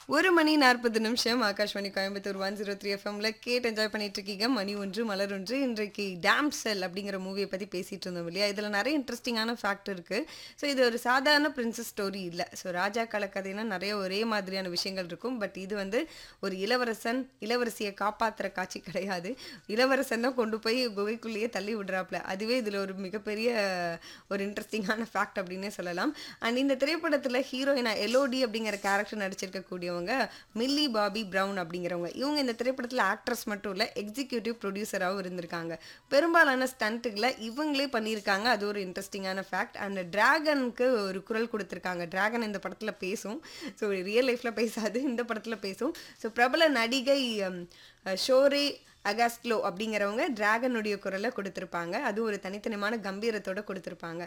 ஒரு மணி நாற்பது நிமிஷம் Akashvani Coimbatore one zero three எஃப்எம்ல கேட்டு என்ஜாய் பண்ணிட்டு இருக்கீங்க மணி ஒன்று மலர் ஒன்று இன்றைக்கு டேம் செல் அப்படிங்கிற மூவியை பற்றி பேசிட்டு இருந்தோம் இல்லையா இதில் நிறைய இன்ட்ரெஸ்டிங்கான ஃபேக்ட் இருக்கு ஸோ இது ஒரு சாதாரண பிரின்சஸ் ஸ்டோரி இல்லை ஸோ ராஜா கால கதைனா நிறைய ஒரே மாதிரியான விஷயங்கள் இருக்கும் பட் இது வந்து ஒரு இளவரசன் இளவரசியை காப்பாற்றுற காட்சி கிடையாது இளவரசன் தான் கொண்டு போய் குகைக்குள்ளேயே தள்ளி விடுறாப்புல அதுவே இதில் ஒரு மிகப்பெரிய ஒரு இன்ட்ரெஸ்டிங்கான ஃபேக்ட் அப்படின்னே சொல்லலாம் அண்ட் இந்த திரைப்படத்தில் ஹீரோயினா எலோடி அப்படிங்கிற கேரக்டர் நடிச்சிருக்கக்கூடியவங்க மில்லி பாபி பிரவுன் அப்படிங்கிறவங்க இவங்க இந்த திரைப்படத்தில் ஆக்ட்ரஸ் மட்டும் இல்லை எக்ஸிக்யூட்டிவ் ப்ரொடியூசராகவும் இருந்திருக்காங்க பெரும்பாலான ஸ்டண்ட்டுகளை இவங்களே பண்ணியிருக்காங்க அது ஒரு இன்ட்ரெஸ்டிங்கான ஃபேக்ட் அண்ட் டிராகனுக்கு ஒரு குரல் கொடுத்துருக்காங்க டிராகன் இந்த படத்தில் பேசும் ஸோ ரியல் லைஃப்பில் பேசாது இந்த படத்தில் பேசும் ஸோ பிரபல நடிகை ஹம், ஷோரே அகாஸ்ட்லோ அப்படிங்கிறவங்க டிராகனுடைய குரலை கொடுத்துருப்பாங்க அது ஒரு தனித்தனிமான கம்பீரத்தோட கொடுத்துருப்பாங்க